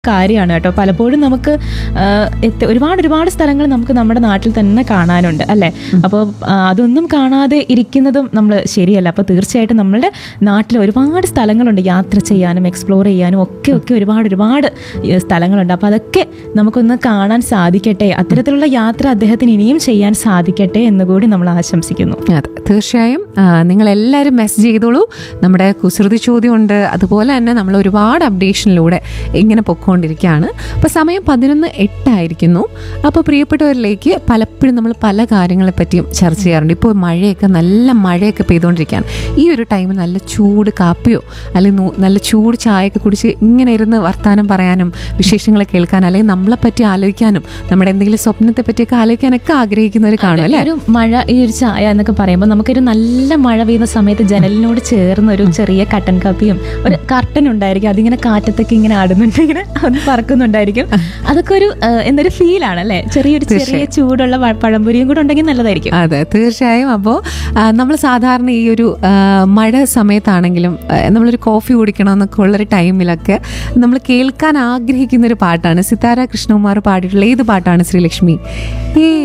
കാര്യമാണ് കേട്ടോ പലപ്പോഴും നമുക്ക് ആ, എത്ത- ഒരുപാട് ഒരുപാട് സ്ഥലങ്ങൾ നമുക്ക് നമ്മുടെ നാട്ടിൽ തന്നെ കാണാനുണ്ട് അല്ലേ അപ്പോൾ അതൊന്നും കാണാതെ ഇരിക്കുന്നതും നമ്മൾ ശരിയല്ല അപ്പോൾ തീർച്ചയായിട്ടും നമ്മളുടെ നാട്ടിൽ ഒരുപാട് സ്ഥലങ്ങളുണ്ട് യാത്ര ചെയ്യാനും എക്സ്പ്ലോർ ചെയ്യാനും ഒക്കെ ഒക്കെ ഒരുപാട് ഒരുപാട് ഏ, സ്ഥലങ്ങളുണ്ട് അപ്പോൾ അതൊക്കെ നമുക്കൊന്ന് കാണാൻ സാധിക്കട്ടെ അത്തരത്തിലുള്ള യാത്ര അദ്ദേഹത്തിന് ഇനിയും ചെയ്യാൻ സാധിക്കട്ടെ എന്നുകൂടി നമ്മൾ ആശംസിക്കുന്നു അതെ തീർച്ചയായും ആ, നിങ്ങളെല്ലാവരും മെസ്സേജ് ചെയ്തോളൂ നമ്മുടെ കുസൃതി ചോദ്യമുണ്ട് അതുപോലെ തന്നെ നമ്മൾ ഒരുപാട് അപ്ഡേഷനിലൂടെ ഇങ്ങനെ പൊക്കോണ്ടിരിക്കുകയാണ് അപ്പോൾ സമയം പതിനൊന്ന് എട്ടായിരിക്കുന്നു അപ്പോൾ പ്രിയപ്പെട്ടവരിലേക്ക് പലപ്പോഴും നമ്മൾ പല കാര്യങ്ങളെ പറ്റിയും ചർച്ച ചെയ്യാറുണ്ട് ഇപ്പോൾ മഴയൊക്കെ നല്ല മഴയൊക്കെ പെയ്തുകൊണ്ടിരിക്കുകയാണ് ഈ ഒരു ടൈമിൽ നല്ല ചൂട് കാപ്പിയോ അല്ലെങ്കിൽ നൂ- നല്ല ചൂട് ചായയൊക്കെ കുടിച്ച് ഇങ്ങനെ ഇരുന്ന് വർത്തമാനം പറയാനും വിശേഷങ്ങൾ കേൾക്കാനും അല്ലെങ്കിൽ നമ്മളെ പറ്റി ആലോചിക്കാനും നമ്മുടെ എന്തെങ്കിലും സ്വപ്നത്തെ പറ്റിയൊക്കെ ആലോചിക്കാനൊക്കെ ആഗ്രഹിക്കുന്നവർ കാണും അല്ലേ ഒരു മഴ ഈ ഒരു ചായ എന്നൊക്കെ പറയുമ്പോൾ നമുക്കൊരു നല്ല മഴ പെയ്യുന്ന സമയത്ത് ജനലിനോട് ചേർന്ന് ഒരു ചെറിയ കട്ടൻ കാപ്പിയും ഒരു കർട്ടൻ ഉണ്ടായിരിക്കും അതിങ്ങനെ കാറ്റത്തൊക്കെ ഇങ്ങനെ ആടുന്നുണ്ട് ഇങ്ങനെ അത് പറക്കുന്നുണ്ടായിരിക്കും അതൊക്കെ ഒരു ആ, എന്തൊരു ഫീലാണ് അല്ലേ ചെറിയൊരു ചെറിയ ചൂടുള്ള വ- പഴംപൊരിയും കൂടെ ഉണ്ടെങ്കിൽ നല്ലതായിരിക്കും അതെ തീർച്ചയായും അപ്പോൾ നമ്മൾ സാധാരണ ഈ ഒരു ആ, മഴ സമയത്താണെങ്കിലും ആ, നമ്മളൊരു കോഫി കുടിക്കണമെന്നൊക്കെ ഉള്ളൊരു ടൈമിലൊക്കെ നമ്മൾ കേൾക്കാൻ ആഗ്രഹിക്കുന്ന ഒരു പാട്ടാണ് സിതാര കൃഷ്ണകുമാർ പാടിയിട്ടുള്ള ഏത് പാട്ടാണ് ശ്രീലക്ഷ്മി ഈ